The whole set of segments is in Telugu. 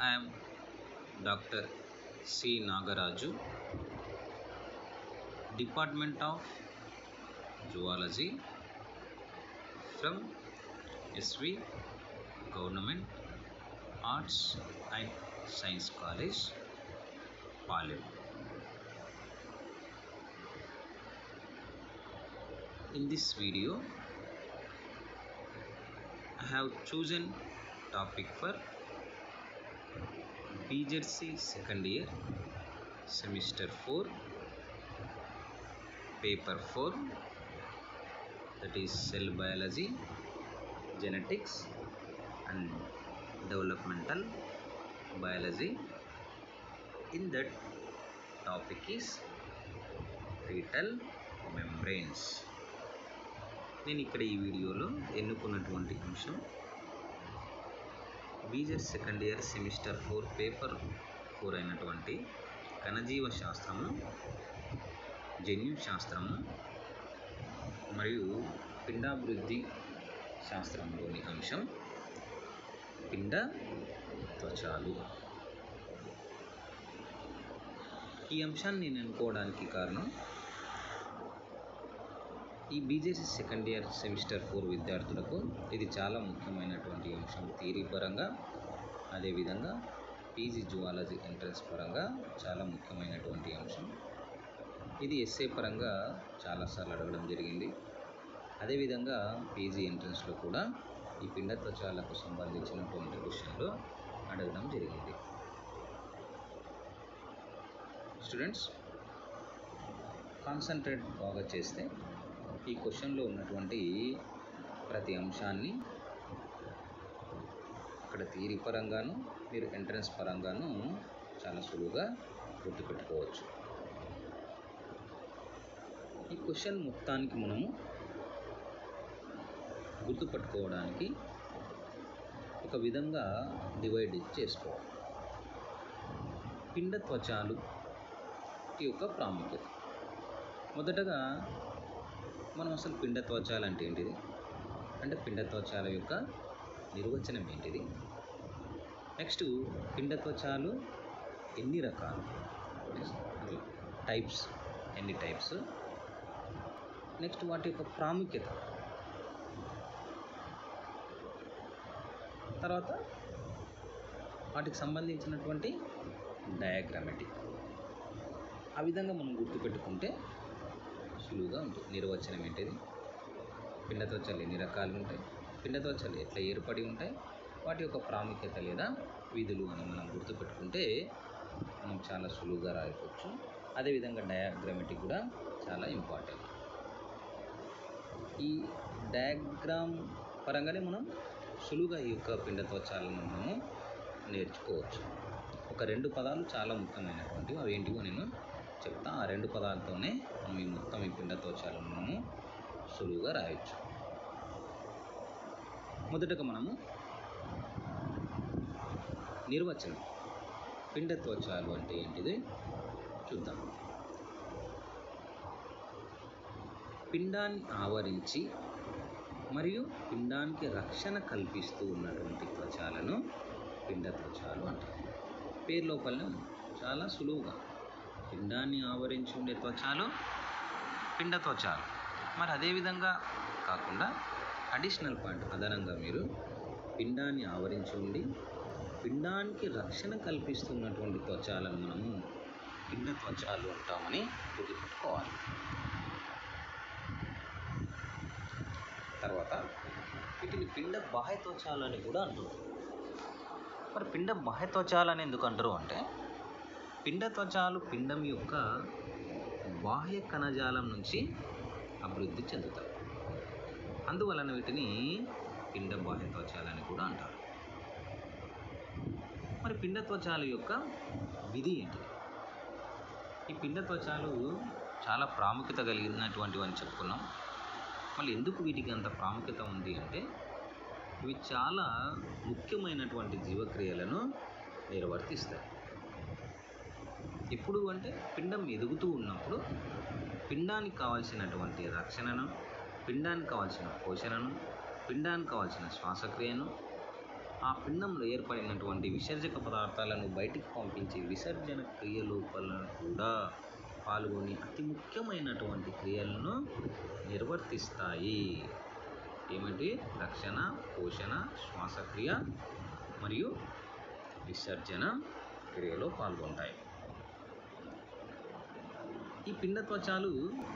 I am Dr. C. Nagaraju, Department of Zoology from SV Government Arts and Science College, Palem. In this video, I have chosen topic for BJC second year, semester 4, paper 4, that is cell biology, genetics, and developmental biology. In that topic is fetal membranes. నేను ఇక్కడ ఈ వీడియోలో ఎన్నుకున్నటువంటి అంశం BZ second year semester four paper four అయినటువంటి కణజీవ శాస్త్రము జన్యు శాస్త్రము మరియు పిండాభివృద్ధి శాస్త్రంలోని అంశం పిండ త్వచాలు ఈ అంశాన్ని నేను ఎన్నుకోవడానికి కారణం ఈ BZC second year semester four విద్యార్థులకు ఇది చాలా ముఖ్యమైనటువంటి అంశం థియరీ పరంగా అదేవిధంగా పీజీ జువాలజీ ఎంట్రన్స్ పరంగా చాలా ముఖ్యమైనటువంటి అంశం ఇది ఎస్ఏ పరంగా చాలాసార్లు అడగడం జరిగింది అదేవిధంగా పీజీ ఎంట్రన్స్లో కూడా ఈ పిండ త్వచాలకు సంబంధించినటువంటి క్వశ్చన్లు అడగడం జరిగింది స్టూడెంట్స్ కాన్సన్ట్రేట్ బాగా చేస్తే ఈ క్వశ్చన్లో ఉన్నటువంటి ప్రతి అంశాన్ని ఇక్కడ థియరీ పరంగాను మీరు ఎంట్రన్స్ పరంగాను చాలా సులువుగా గుర్తుపెట్టుకోవచ్చు ఈ క్వశ్చన్ మొత్తానికి మనము గుర్తుపట్టుకోవడానికి ఒక విధంగా డివైడ్ చేసుకోవాలి పిండ త్వచాలు యొక్క ప్రాముఖ్యత మొదటగా మనం అసలు పిండ త్వచాలు అంటే ఏంటిది అంటే పిండ త్వచాల యొక్క నిర్వచనం ఏంటిది నెక్స్ట్ పిండ త్వచాలు ఎన్ని రకాలు టైప్స్ ఎన్ని టైప్స్ నెక్స్ట్ వాటి యొక్క ప్రాముఖ్యత తర్వాత వాటికి సంబంధించినటువంటి డయాగ్రామెటిక్ ఆ విధంగా మనం గుర్తుపెట్టుకుంటే సులువుగా ఉంటుంది నిర్వచనం ఏంటిది పిండ త్వచాలు ఎన్ని రకాలు ఉంటాయి పిండ త్వచాలు ఎట్లా ఏర్పడి ఉంటాయి వాటి యొక్క ప్రాముఖ్యత లేదా విధులు అని మనం గుర్తుపెట్టుకుంటే మనం చాలా సులువుగా రాయవచ్చు అదేవిధంగా డయాగ్రామెటిక్ కూడా చాలా ఇంపార్టెంట్ ఈ డయాగ్రామ్ పరంగానే మనం సులువుగా ఈ యొక్క పిండ త్వచాలను మనము నేర్చుకోవచ్చు ఒక రెండు పదాలు చాలా ముఖ్యమైనటువంటివి అవి ఏంటివో నేను చెప్తా ఆ రెండు పదాలతోనే మనం ఈ మొత్తం ఈ పిండ త్వచాలను మనము సులువుగా రాయొచ్చు మొదటగా మనము నిర్వచనం పిండ త్వచాలు అంటే ఏంటిది చూద్దాం పిండాన్ని ఆవరించి మరియు పిండానికి రక్షణ కల్పిస్తూ ఉన్నటువంటి త్వచాలను పిండ త్వచాలు అంటారు పేరు లోపలనే ఉంది చాలా సులువుగా పిండాన్ని ఆవరించి ఉండే త్వచాలు పిండ త్వచాలు మరి అదేవిధంగా కాకుండా అడిషనల్ పాయింట్ అదనంగా మీరు పిండాన్ని ఆవరించి ఉండి పిండానికి రక్షణ కల్పిస్తున్నటువంటి త్వచాలను మనము పిండ త్వచాలు అంటామని గుర్తుపెట్టుకోవాలి తర్వాత వీటిని పిండ బాహ్య త్వచాలు అని కూడా అంటారు మరి పిండ బాహ్య త్వచాలు అని ఎందుకు అంటారు అంటే పిండ త్వచాలు పిండం యొక్క బాహ్య కణజాలం నుంచి అభివృద్ధి చెందుతాయి అందువలన వీటిని పిండ బాహ్య త్వచాలని కూడా అంటారు మరి పిండ త్వచాల యొక్క విధి ఏంటి ఈ పిండ త్వచాలు చాలా ప్రాముఖ్యత కలిగినటువంటివి అని చెప్పుకున్నాం మళ్ళీ ఎందుకు వీటికి అంత ప్రాముఖ్యత ఉంది అంటే ఇవి చాలా ముఖ్యమైనటువంటి జీవక్రియలను నిర్వర్తిస్తాయి ఎప్పుడు అంటే పిండం ఎదుగుతూ ఉన్నప్పుడు పిండానికి కావాల్సినటువంటి రక్షణను పిండానికి కావాల్సిన పోషణను పిండానికి కావాల్సిన శ్వాసక్రియను ఆ పిండంలో ఏర్పడినటువంటి విసర్జక పదార్థాలను బయటికి పంపించే విసర్జన క్రియ లోపల కూడా పాల్గొని అతి ముఖ్యమైనటువంటి క్రియలను నిర్వర్తిస్తాయి ఏమిటి రక్షణ పోషణ శ్వాసక్రియ మరియు విసర్జన క్రియలో పాల్గొంటాయి ఈ పిండ త్వచాలు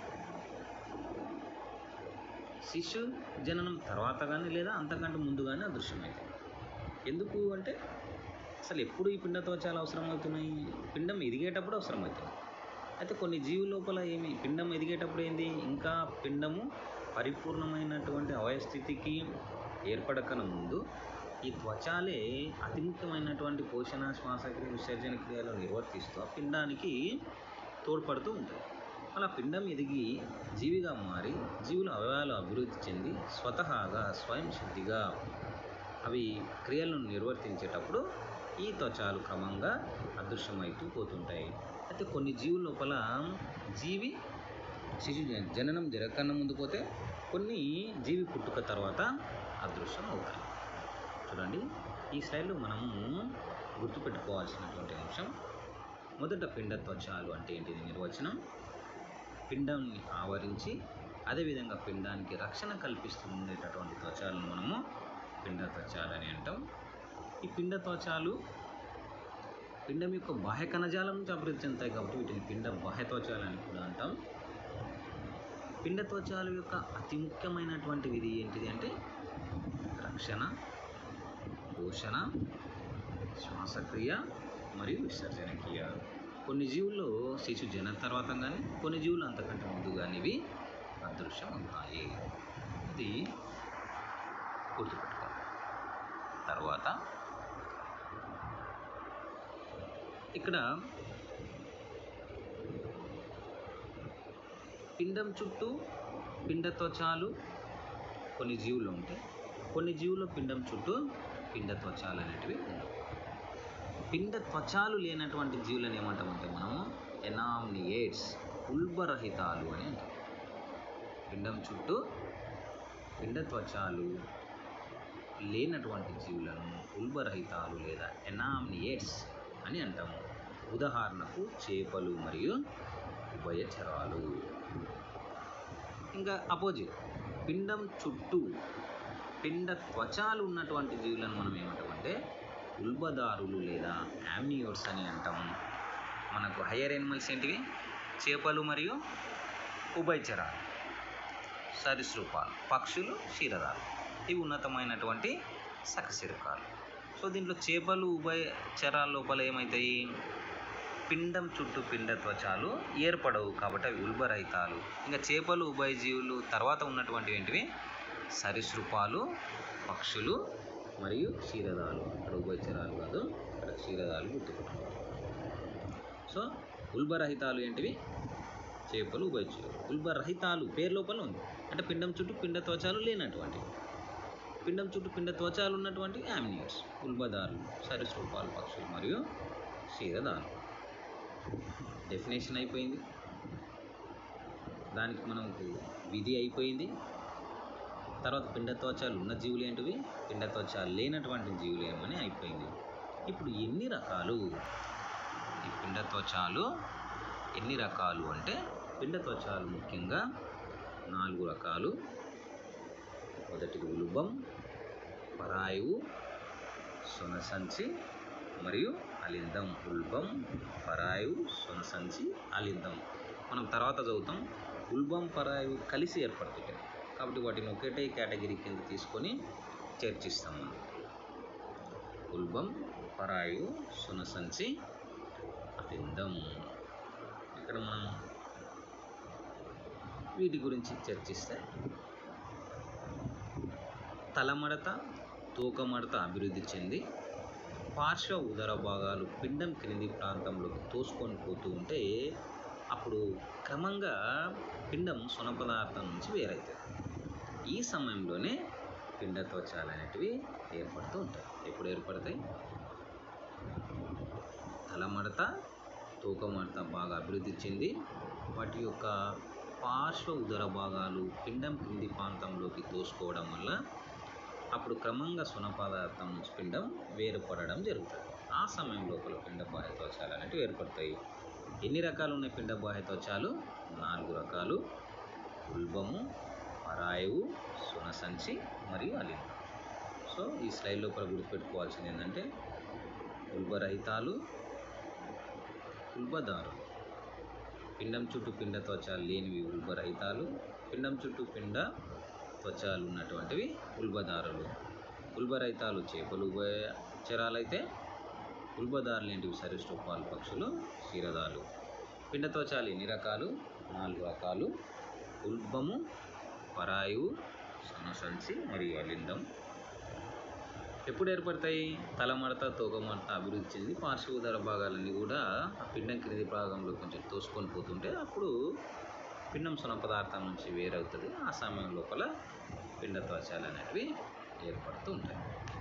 శిశు జననం తర్వాత కానీ లేదా అంతకంటే ముందు కానీ అదృశ్యమవుతాయి ఎందుకు అంటే అసలు ఎప్పుడు ఈ పిండ త్వచాలు అవసరమవుతున్నాయి పిండం ఎదిగేటప్పుడు అవసరమవుతుంది అయితే కొన్ని జీవుల లోపల ఏమి పిండం ఎదిగేటప్పుడు ఏంది ఇంకా పిండము పరిపూర్ణమైనటువంటి అవయస్థితికి ఏర్పడకన ముందు ఈ త్వచాలే అతి ముఖ్యమైనటువంటి పోషణ శ్వాసక్రియ విసర్జన క్రియలు నిర్వర్తిస్తూ ఆ పిండానికి తోడ్పడుతూ ఉంటాయి అలా పిండం ఎదిగి జీవిగా మారి జీవుల అవయవాలు అభివృద్ధి చెంది స్వతహాగా స్వయం శుద్ధిగా అవి క్రియలను నిర్వర్తించేటప్పుడు ఈ త్వచాలు క్రమంగా అదృశ్యమవుతూ పోతుంటాయి అయితే కొన్ని జీవుల లోపల జీవి శిశు జ- జననం జరగకన్నా ముందు పోతే కొన్ని జీవి పుట్టుక తర్వాత అదృశ్యం అవుతాయి చూడండి ఈ స్లైడ్లో మనము గుర్తుపెట్టుకోవాల్సినటువంటి అంశం మొదట పిండ త్వచాలు అంటే ఏంటిది నిర్వచనం పిండాన్ని ఆవరించి అదేవిధంగా పిండానికి రక్షణ కల్పిస్తుండేటటువంటి త్వచాలను మనము పిండ త్వచాలు అని అంటాం ఈ పిండ త్వచాలు పిండం యొక్క బాహ్య కణజాలం నుంచి అభివృద్ధి చెందుతాయి కాబట్టి వీటిని పిండ బాహ్య త్వచాలు అని కూడా అంటాం పిండ త్వచాల యొక్క అతి ముఖ్యమైనటువంటి విధి ఏంటిది అంటే రక్షణ పోషణ శ్వాసక్రియ మరియు విసర్జన క్రియ కొన్ని జీవుల్లో శిశు జన తర్వాత కానీ కొన్ని జీవులు అంతకంటే ముందు కానీ ఇవి అదృశ్యం అవుతాయి ఇది గుర్తుపెట్టుకోండి తర్వాత ఇక్కడ పిండం చుట్టూ పిండ త్వచాలు కొన్ని జీవులు ఉంటాయి కొన్ని జీవుల పిండం చుట్టూ పిండ త్వచాలు అనేటివి ఉండవు పిండ త్వచాలు లేనటువంటి జీవులను ఏమంటామంటే మనము ఎనామ్నియేట్స్ ఉల్బరహితాలు అని అంటాం పిండం చుట్టూ పిండ త్వచాలు లేనటువంటి జీవులను ఉల్బరహితాలు లేదా ఎనామ్నియేట్స్ అని అంటాము ఉదాహరణకు చేపలు మరియు ఉభయచరాలు ఇంకా అపోజిట్ పిండం చుట్టూ పిండ త్వచాలు ఉన్నటువంటి జీవులను మనం ఏమంటామంటే ఉల్బదారులు లేదా యామ్నియోట్స్ అని అంటాం మనకు హయ్యర్ ఎనిమల్స్ ఏంటివి చేపలు మరియు ఉభయచరాలు సరీసృపాలు పక్షులు క్షీరదాలు ఇవి ఉన్నతమైనటువంటి సకశిరకాలు సో దీంట్లో చేపలు ఉభయచరాల లోపల ఏమవుతాయి పిండం చుట్టూ పిండ త్వచాలు ఏర్పడవు కాబట్టి అవి ఉల్బరహితాలు ఇంకా చేపలు ఉభయజీవులు తర్వాత ఉన్నటువంటి ఏంటివి సరీసృపాలు పక్షులు మరియు క్షీరదాలు ఇక్కడ ఉభయచరాలు కాదు ఇక్కడ క్షీరదాలు గుర్తుపెట్టుకోవాలి సో ఉల్బరహితాలు ఏంటివి చేపలు ఉభయజీవులు ఉల్బరహితాలు పేరు లోపల ఉంది అంటే పిండం చుట్టూ పిండ త్వచాలు లేనటువంటివి పిండం చుట్టూ పిండ త్వచాలు ఉన్నటువంటి యామినియర్స్ ఉల్బదారులు సరీసృపాలు పక్షులు మరియు క్షీరదాలు డెఫినేషన్ అయిపోయింది దానికి మనకు విధి అయిపోయింది తర్వాత పిండ త్వచాలు ఉన్న జీవులు ఏంటివి పిండ త్వచాలు లేనటువంటి జీవులు ఏమని అయిపోయింది ఇప్పుడు ఎన్ని రకాలు ఈ పిండ త్వచాలు ఎన్ని రకాలు అంటే పిండ త్వచాలు ముఖ్యంగా నాలుగు రకాలు మొదటిది ఉలుబం పరాయువు సొనసంచి మరియు అలిందం ఉల్బం పరాయువు సొనసంచి అలిందం మనం తర్వాత చదువుతాం ఉల్బం పరాయువు కలిసి ఏర్పడుతుంటాయి కాబట్టి వాటిని ఒకటే కేటగిరీ కింద తీసుకొని చర్చిస్తాం మనం ఉల్బం పరాయువు సునసంచి అలిందం ఇక్కడ మనం వీటి గురించి చర్చిస్తే తలమడత తూకమడత అభివృద్ధి చెంది పార్శ్వ ఉదర భాగాలు పిండం క్రింది ప్రాంతంలోకి తోసుకొని పోతూ ఉంటే అప్పుడు క్రమంగా పిండం సున పదార్థం నుంచి వేరవుతుంది ఈ సమయంలోనే పిండ త్వచాలు అనేటివి ఏర్పడుతూ ఉంటాయి ఎప్పుడు ఏర్పడతాయి తలమడత తూకమడత బాగా అభివృద్ధి చెంది వాటి యొక్క పార్శ్వ ఉదర భాగాలు పిండం క్రింది ప్రాంతంలోకి తోసుకోవడం వల్ల అప్పుడు క్రమంగా సున పదార్థం నుంచి పిండం వేరుపడడం జరుగుతుంది ఆ సమయం లోపల పిండ బాహ్య త్వచాలు అనేవి ఏర్పడతాయి ఎన్ని రకాలు ఉన్నాయి పిండ బాహ్య త్వచాలు నాలుగు రకాలు ఉల్బము పరాయువు సునసంచి మరియు అలింగం సో ఈ స్లైడ్ లోపల గుర్తుపెట్టుకోవాల్సింది ఏంటంటే ఉల్బరహితాలు ఉల్బదారులు పిండం చుట్టూ పిండ త్వచాలు లేనివి ఉల్బరహితాలు పిండం చుట్టూ పిండ త్వచాలు ఉన్నటువంటివి ఉల్బదారులు ఉల్బరహితాలు చేపలు ఉభయచరాలైతే ఉల్బదారులు ఏంటివి సరిష్టోపాలు పక్షులు క్షీరదాలు పిండ త్వచాలు ఎన్ని రకాలు నాలుగు రకాలు ఉల్బము పరాయువు సనసంచి మరియు అలిందం ఎప్పుడు ఏర్పడతాయి తలమడత తోకమడత అభివృద్ధి చెంది పార్శ్వోదర భాగాలన్నీ కూడా ఆ పిండం క్రింది భాగంలో కొంచెం తోసుకొని పోతుంటే అప్పుడు పిండం సున పదార్థం నుంచి వేరవుతుంది ఆ సమయం లోపల పిండ త్వచాలు అనేవి ఏర్పడుతూ ఉంటాయి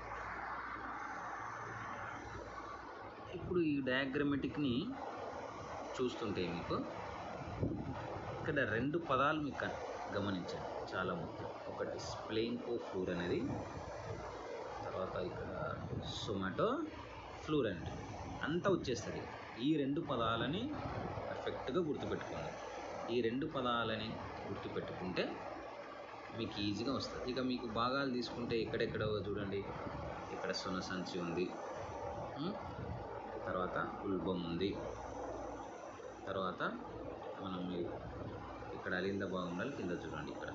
ఇప్పుడు ఈ డయాగ్రమెటిక్ని చూస్తుంటే మీకు ఇక్కడ రెండు పదాలు మీకు కన్- గమనించండి చాలా ముఖ్యం ఒకటి స్ప్లెయిన్కో ఫ్లూర్ అనేది తర్వాత ఇక్కడ సొమాటో ఫ్లూరెంట్ అంతా వచ్చేస్తుంది ఈ రెండు పదాలని పర్ఫెక్ట్గా గుర్తుపెట్టుకోండి ఈ రెండు పదాలని గుర్తుపెట్టుకుంటే మీకు ఈజీగా వస్తుంది ఇక మీకు భాగాలు తీసుకుంటే ఎక్కడెక్కడ చూడండి ఇక్కడ సొన సంచి ఉంది ఉం? తర్వాత ఉల్బం ఉంది తర్వాత మనం ఈ- ఇక్కడ అలింద భాగంలో కింద చూడండి ఇక్కడ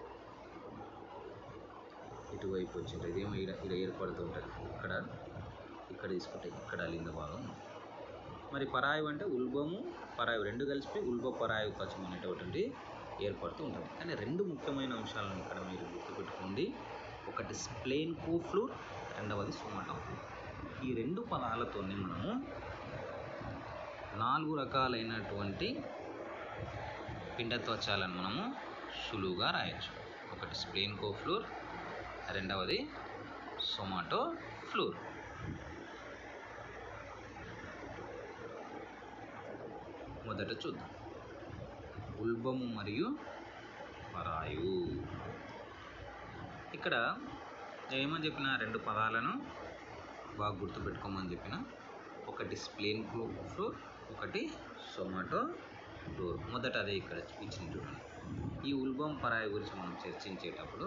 ఇటువైపు వచ్చింది ఇదేమో ఇక్కడ ఇక్కడ ఏర్పడుతుంటుంది ఇక్కడ ఇక్కడ తీసుకుంటే ఇక్కడ అలింద భాగం ఉంది. మరి పరాయు అంటే ఉల్బము పరాయు రెండు కలిసి ఉల్బ పరాయు త్వచం అనేటటువంటి ఏర్పడుతూ ఉంటుంది కానీ రెండు ముఖ్యమైన అంశాలను ఇక్కడ మీరు గుర్తుపెట్టుకోండి ఒకటి స్ప్లెయిన్ కోఫ్లూర్ రెండవది సోమాటో ఫ్లూర్ ఈ రెండు పదాలతోనే మనము నాలుగు రకాలైనటువంటి పిండ త్వచాలను మనము సులువుగా రాయొచ్చు ఒకటి స్ప్లెయిన్ కోఫ్లూర్ రెండవది సొమాటో ఫ్లూర్ మొదట చూద్దాం ఉల్బము మరియు పరాయు ఇక్కడ నేను ఏమని చెప్పిన రెండు పదాలను బాగా గుర్తుపెట్టుకోమని చెప్పిన ఒకటి స్ప్లేన్ ఫ్లోర్ ఒకటి సొమాటో ఫ్లోర్ మొదట అదే ఇక్కడ ఇచ్చింది చూడండి ఈ ఉల్బం పరాయి గురించి మనం చర్చించేటప్పుడు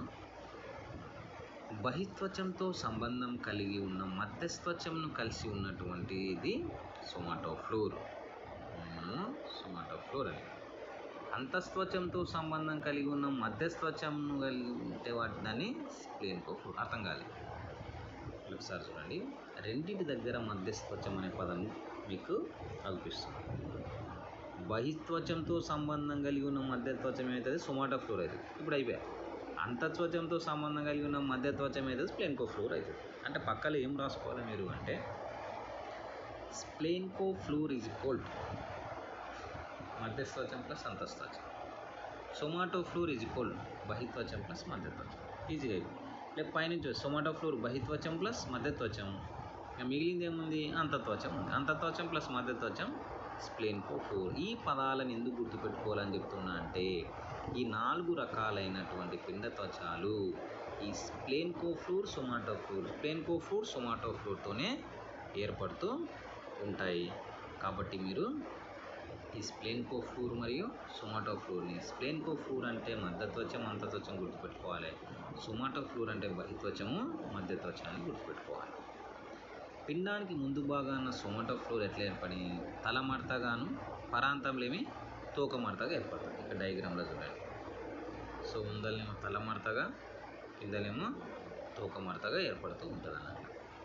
బహిత్వచంతో సంబంధం కలిగి ఉన్న మధ్యస్థత్వచంను కలిసి ఉన్నటువంటి ఇది సొమాటో ఫ్లోర్ సొమాటో ఫ్లోర్ అని అంతస్త్వచంతో సంబంధం కలిగి ఉన్న మధ్యస్థత్వచంను కలిగి ఉంటే వాటి దాన్ని స్ప్లేన్కో ఫ్లోర్ అర్థం కాలేదు ఒకసారి చూడండి రెండింటి దగ్గర మధ్యస్థత్వచం అనే పదం మీకు అనిపిస్తుంది బహిత్వచంతో సంబంధం కలిగి ఉన్న మధ్యత్వచం అవుతుంది సొమాటో ఫ్లోర్ అవుతుంది ఇప్పుడు అయిపోయా అంతత్వచంతో సంబంధం కలిగి ఉన్న మధ్యత్వచం అవుతుంది స్ప్లెన్కో ఫ్లోర్ అవుతుంది అంటే పక్కలో ఏం రాసుకోవాలి మీరు అంటే స్ప్లెన్కో ఫ్లోర్ ఈజ్ ఈక్వల్ మధ్యస్థవచం ప్లస్ అంతస్థవచం సొమాటో ఫ్లోర్ ఈజ్ ఈక్వల్ బహిత్వచం ప్లస్ మధ్యత్వచం ఈజీగా అయిపోయింది లేక పైనుంచి సొమాటో ఫ్లోర్ బహిత్వచం ప్లస్ మధ్యత్వచం ఇక మిగిలింది ఏముంది అంతత్వచం ఉంది అంతత్వచం ప్లస్ మధ్యత్వచం స్ప్లేన్కో ఫ్లోర్ ఈ పదాలను ఎందుకు గుర్తుపెట్టుకోవాలని చెప్తున్నా అంటే ఈ నాలుగు రకాలైనటువంటి పిండ త్వచాలు ఈ splanchnopleure somatopleure splanchnopleure సొమాటో ఫ్లోర్తోనే ఏర్పడుతూ ఉంటాయి కాబట్టి మీరు ఈ స్ప్లేన్కో ఫ్లూర్ మరియు సొమాటో ఫ్లూర్ని స్ప్లేన్కో ఫ్లూర్ అంటే మధ్యత్వచం అంతత్వచం గుర్తుపెట్టుకోవాలి సొమాటో ఫ్లూర్ అంటే బహిత్వచము మధ్యత్వచాన్ని గుర్తుపెట్టుకోవాలి పిండానికి ముందు భాగాన సొమాటో ఫ్లూర్ ఎట్లా ఏర్పడి తల మడతగాను పరాంతంలో ఏమి తోక మడతగా ఏర్పడుతుంది ఇక్కడ డయాగ్రామ్లో చూడండి సో ముందలేమో తల మడతగా కిందలేమో తోక మడతగా ఏర్పడుతూ ఉంటుంది అన్నట్టు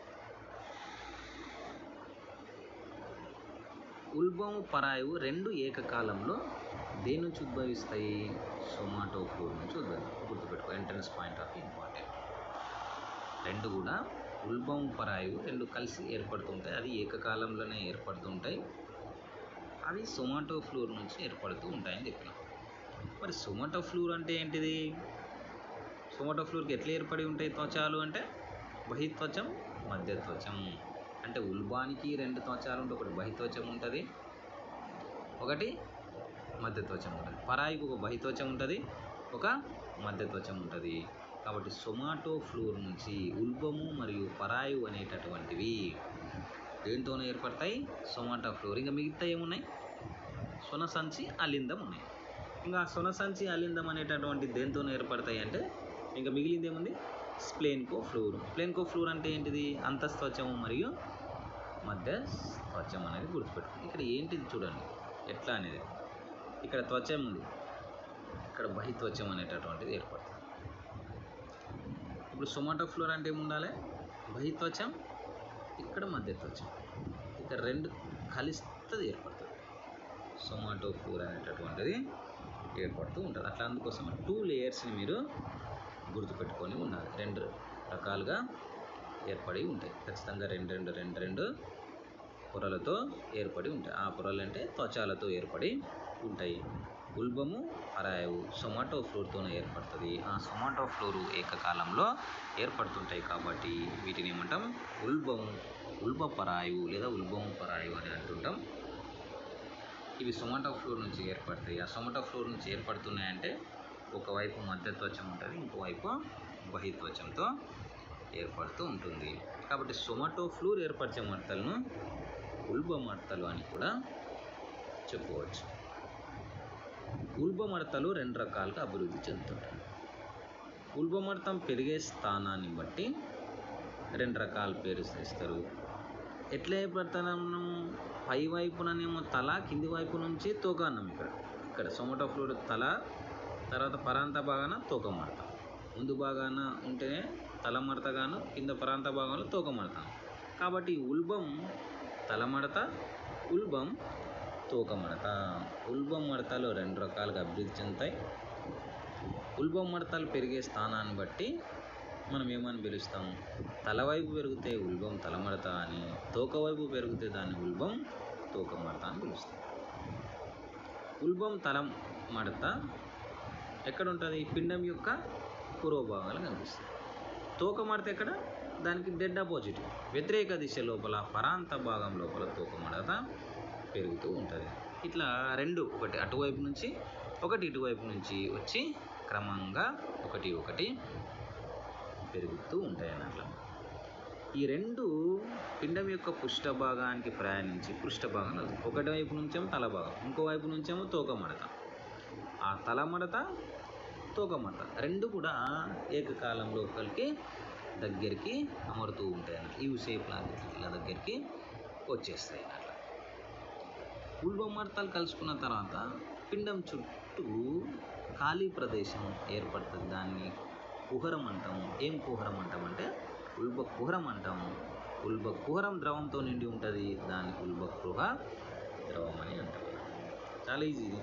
ఉల్బము పరాయువు రెండు ఏకకాలంలో దేని నుంచి ఉద్భవిస్తాయి సొమాటో ఫ్లోర్ నుంచి ఉద్భవిస్తాయి గుర్తుపెట్టుకో ఎంట్రన్స్ పాయింట్ ఆఫ్ ఇంపార్టెంట్ రెండు కూడా ఉల్బము పరాయువు రెండు కలిసి ఏర్పడుతుంటాయి అది ఏకకాలంలోనే ఏర్పడుతుంటాయి అవి సొమాటో ఫ్లోర్ నుంచి ఏర్పడుతూ ఉంటాయని చెప్పినాం మరి సొమాటో ఫ్లోర్ అంటే ఏంటిది సొమాటో ఫ్లోర్కి ఎట్లా ఏర్పడి ఉంటాయి త్వచాలు అంటే బహిత్వచం మధ్యత్వచం అంటే ఉల్బానికి రెండు త్వచాలు ఉంటాయి ఒకటి బహిత్వచం ఉంటుంది ఒకటి మధ్యత్వచం ఉంటుంది పరాయికి ఒక బహిత్వచం ఉంటుంది ఒక మధ్యత్వచం ఉంటుంది కాబట్టి సొమాటో ఫ్లూర్ నుంచి ఉల్బము మరియు పరాయు అనేటటువంటివి దేంతోనే ఏర్పడతాయి సొమాటో ఫ్లూర్ ఇంకా మిగతా ఏమున్నాయి సొనసంచి అలిందం ఉన్నాయి ఇంకా సొనసంచి అలిందం అనేటటువంటి దేంతో ఏర్పడతాయి అంటే ఇంకా మిగిలింది ఏముంది స్ప్లేన్కో ఫ్లూర్ ప్లేన్కో ఫ్లూర్ అంటే ఏంటిది అంతస్త్వచము మరియు మధ్య త్వచం అనేది గుర్తుపెట్టుకోండి ఇక్కడ ఏంటిది చూడండి ఎట్లా అనేది ఇక్కడ త్వచం ఉంది ఇక్కడ బహిత్వచం అనేటటువంటిది ఏర్పడుతుంది ఇప్పుడు సొమాటో ఫ్లోర్ అంటే ఏముండాలి బహిత్వచం ఇక్కడ మధ్య త్వచం ఇక్కడ రెండు కలిస్తుంది ఏర్పడుతుంది సొమాటో ఫ్లోర్ అనేటటువంటిది ఏర్పడుతూ ఉంటుంది అట్లా అందుకోసం టూ లేయర్స్ని మీరు గుర్తుపెట్టుకొని ఉండాలి రెండు రకాలుగా ఏర్పడి ఉంటాయి ఖచ్చితంగా రెండు రెండు రెండు రెండు పొరలతో ఏర్పడి ఉంటాయి ఆ పొరలు అంటే త్వచాలతో ఏర్పడి ఉంటాయి ఉల్బము అరాయవు సొమాటో ఫ్లోర్తో ఏర్పడుతుంది ఆ సొమాటో ఫ్లోరు ఏకకాలంలో ఏర్పడుతుంటాయి కాబట్టి వీటిని ఏమంటాం ఉల్బము ఉల్బ పరాయువు లేదా ఉల్బము పరాయువు అని అంటుంటాం ఇవి సొమాటో ఫ్లోర్ నుంచి ఏర్పడతాయి ఆ సొమాటో ఫ్లోర్ నుంచి ఏర్పడుతున్నాయంటే ఒకవైపు మధ్యత్వచం ఉంటుంది ఇంకోవైపు బహిత్వచంతో ఏర్పడుతూ ఉంటుంది కాబట్టి సొమాటో ఫ్లూర్ ఏర్పరిచే మడతలను ఉల్బ మడతలు అని కూడా చెప్పుకోవచ్చు ఉల్బ మడతలు రెండు రకాలుగా అభివృద్ధి చెందుతుంటాయి ఉల్బ మడతం పెరిగే స్థానాన్ని బట్టి రెండు రకాల పేరు ఇస్తారు ఎట్లా ఏర్పడతాము పై వైపుననేమో తల కింది వైపు నుంచి తోక అన్నాం ఇక్కడ ఇక్కడ సొమాటో ఫ్లూయిడ్ తల తర్వాత పరాంత భాగాన తోక మడత ముందు భాగాన ఉంటేనే తల మడతగాను కింద పరాంత భాగంలో తోక మడత కాబట్టి ఈ ఉల్బం తల మడత ఉల్బం తోక మడత ఉల్బం మడతలు రెండు రకాలుగా అభివృద్ధి చెందుతాయి ఉల్బం మడతలు పెరిగే స్థానాన్ని బట్టి మనం ఏమని పిలుస్తాం తల వైపు పెరిగితే ఉల్బం తలమడత అని తోక వైపు పెరిగితే దాన్ని ఉల్బం తోక మడత అని పిలుస్తాం ఉల్బం తల మడత ఎక్కడ ఉంటుంది పిండం యొక్క పూర్వభాగాలు కనిపిస్తుంది తోక మడత ఎక్కడ దానికి డెడ్ ఆపోజిట్ వ్యతిరేక దిశ లోపల పరాంత భాగం లోపల తోక మడత పెరుగుతూ ఉంటుంది ఇట్లా రెండు ఒకటి అటువైపు నుంచి ఒకటి ఇటువైపు నుంచి వచ్చి క్రమంగా ఒకటి ఒకటి పెరుగుతూ ఉంటాయి అన్నట్లు ఈ రెండు పిండం యొక్క పృష్ఠ భాగానికి ప్రయాణించి పృష్ఠ భాగం ఒకటి వైపు నుంచేమో తల భాగం ఇంకో వైపు నుంచేమో తోక మడత ఆ తల మడత తోక మడత రెండు కూడా ఏకకాలంలో కలిగి దగ్గరికి అమరుతూ ఉంటాయి అన్నట్లు ఈ షేప్ లాగా ఇలా దగ్గరికి వచ్చేస్తాయి అట్లా ఉల్బ మడతలు కలుసుకున్న తర్వాత పిండం చుట్టూ ఖాళీ ప్రదేశం ఏర్పడుతుంది దాన్ని కుహరం అంటాము ఏం కుహరం అంటాం అంటే ఉల్బ కుహరం అంటాము ఉల్బ కుహరం ద్రవంతో నిండి ఉంటుంది దాన్ని ఉల్బ గృహ ద్రవం అని అంటాం చాలా ఈజీ ఇది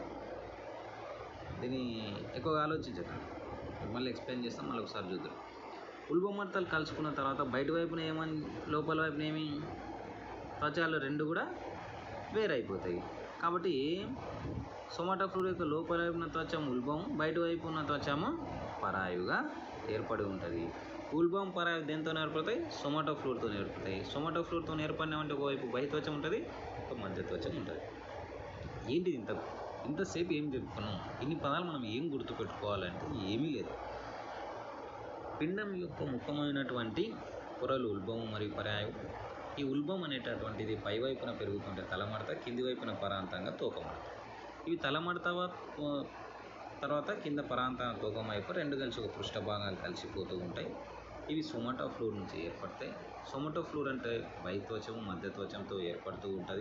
దీన్ని ఎక్కువగా ఆలోచించకండి మళ్ళీ ఎక్స్ప్లెయిన్ చేస్తాం మళ్ళీ ఒకసారి చూద్దాం ఉల్బమర్తలు కలుసుకున్న తర్వాత బయట వైపున ఏమని లోపల వైపున ఏమి త్వచాలు రెండు కూడా వేరైపోతాయి కాబట్టి సొమాటో ఫ్లూర్ యొక్క లోపల వైపున త్వచం ఉల్బం బయట వైపు ఉన్న త్వచము పరాయుగా ఏర్పడి ఉంటుంది ఉల్బం పరాయు దేంతో ఏర్పడతాయి సొమాటో ఫ్లూర్తో ఏర్పడతాయి సొమాటో ఫ్లూర్తో ఏర్పడినామంటే ఒకవైపు బహిత్వచం ఉంటుంది ఒక మధ్య త్వచం ఉంటుంది ఏంటిది ఇంత ఇంతసేపు ఏం చెప్పుకున్నాం ఇన్ని పదాలు మనం ఏం గుర్తుపెట్టుకోవాలంటే ఏమీ లేదు పిండం యొక్క ముఖ్యమైనటువంటి పొరలు ఉల్బము మరియు పరాయు ఈ ఉల్బం అనేటటువంటిది పై వైపున పెరుగుతుంటే తలమడత కింది వైపున పరాంతంగా తూకమడత ఇవి తలమడత వ- తర్వాత కింద పరాంత తూకం వైపు రెండు కలిసి ఒక పృష్ఠ భాగాలు కలిసిపోతూ ఉంటాయి ఇవి సొమాటో ఫ్లూర్ నుంచి ఏర్పడతాయి సొమాటో ఫ్లూర్ అంటే బహిత్వచము మధ్యత్వచంతో ఏర్పడుతూ ఉంటుంది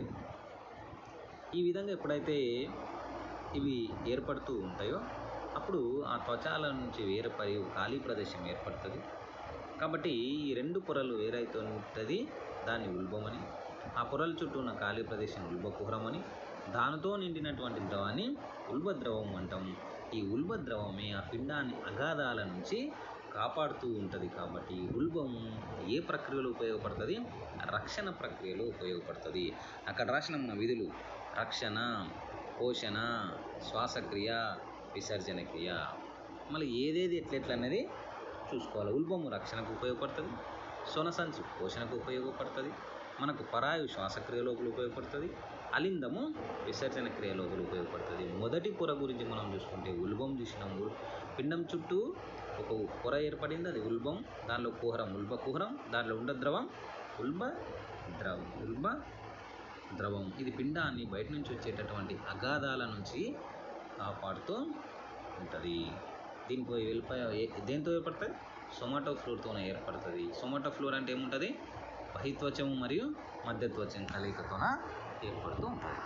ఈ విధంగా ఎప్పుడైతే ఇవి ఏర్పడుతూ ఉంటాయో అప్పుడు ఆ త్వచాల నుంచి వేరుపడి ఒక ఖాళీ ప్రదేశం ఏర్పడుతుంది కాబట్టి ఈ రెండు పొరలు వేరైతే ఉంటుంది దాన్ని ఉల్బమని ఆ పొరల చుట్టూ ఉన్న ఖాళీ ప్రదేశం ఉల్బకుహరమని దానితో నిండినటువంటి ద్రవాన్ని ఉల్బద్రవం అంటాం ఈ ఉల్బద్రవమే ఆ పిండాన్ని అగాధాల నుంచి కాపాడుతూ ఉంటుంది కాబట్టి ఉల్బం ఏ ప్రక్రియలో ఉపయోగపడుతుంది రక్షణ ప్రక్రియలో ఉపయోగపడుతుంది అక్కడ రాసిన మన విధులు రక్షణ పోషణ శ్వాసక్రియ విసర్జన క్రియ మళ్ళీ ఏదేది ఎట్లెట్లా అనేది చూసుకోవాలి ఉల్బము రక్షణకు ఉపయోగపడుతుంది సొనసంచు పోషణకు ఉపయోగపడుతుంది మనకు పరాయు శ్వాసక్రియ లోపల ఉపయోగపడుతుంది అలిందము విసర్జన క్రియ లోపల ఉపయోగపడుతుంది మొదటి పొర గురించి మనం చూసుకుంటే ఉల్బం చూసినాము పిండం చుట్టూ ఒక పొర ఏర్పడింది అది ఉల్బం దానిలో కుహరం ఉల్బ కుహరం దానిలో ఉండ ద్రవం ఉల్బ ద్రవం ఉల్బ ద్రవం ఇది పిండాన్ని బయట నుంచి వచ్చేటటువంటి అగాధాల నుంచి కాపాడుతూ ఉంటుంది దీనికి వెళ్ళిపోయి దేంతో ఏర్పడుతుంది సొమాటో ఫ్లోర్తోనే ఏర్పడుతుంది సొమాటో ఫ్లోర్ అంటే ఏముంటుంది బహిత్వచము మరియు మధ్యత్వచం కలయికతోన ఏర్పడుతూ ఉంటుంది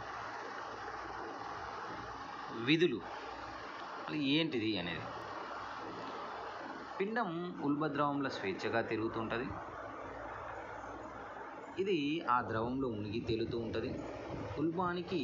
విధులు అది ఏంటిది అనేది పిండం ఉల్బద్రవంలో స్వేచ్ఛగా తిరుగుతుంటుంది ఇది ఆ ద్రవంలో మునిగి తేలుతూ ఉంటుంది ఉల్బానికి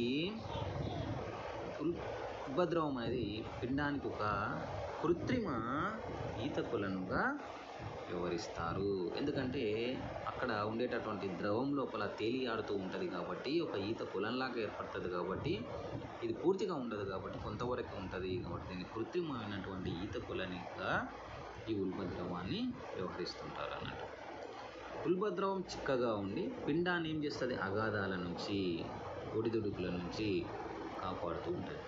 ఉల్ ఉల్బద్రవం అనేది పిండానికి ఒక కృత్రిమ ఈత కొలనుగా వ్యవహరిస్తారు ఎందుకంటే అక్కడ ఉండేటటువంటి ద్రవం లోపల తేలియాడుతూ ఉంటుంది కాబట్టి ఒక ఈత కొలంలాగా ఏర్పడుతుంది కాబట్టి ఇది పూర్తిగా ఉండదు కాబట్టి కొంతవరకు ఉంటుంది కాబట్టి దీన్ని కృత్రిమమైనటువంటి ఈత కొలనిగా ఈ ఉల్బద్రవాన్ని వ్యవహరిస్తుంటారు అన్నట్టు ఉల్బద్రవం చిక్కగా ఉండి పిండాన్ని ఏం చేస్తుంది అగాధాల నుంచి ఒడిదుడుకుల నుంచి కాపాడుతూ ఉంటుంది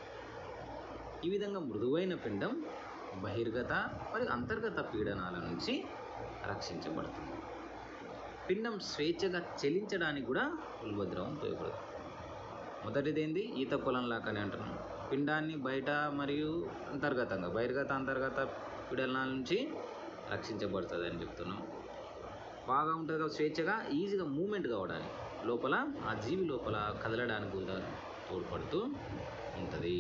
ఈ విధంగా మృదువైన పిండం బహిర్గత మరియు అంతర్గత పీడనాల నుంచి రక్షించబడుతుంది పిండం స్వేచ్ఛగా చెలించడానికి కూడా ఉల్బద్రవం ఉపయోగపడుతుంది మొదటిదేంది ఈత కొలంలాకని అంటున్నాం పిండాన్ని బయట మరియు అంతర్గతంగా బహిర్గత అంతర్గత పీడనాల నుంచి రక్షించబడుతుంది అని చెప్తున్నాం బాగా ఉంటుంది కదా స్వేచ్ఛగా ఈజీగా మూమెంట్ కావడానికి లోపల ఆ జీవి లోపల కదలడానికి కూడా తోడ్పడుతూ ఉంటుంది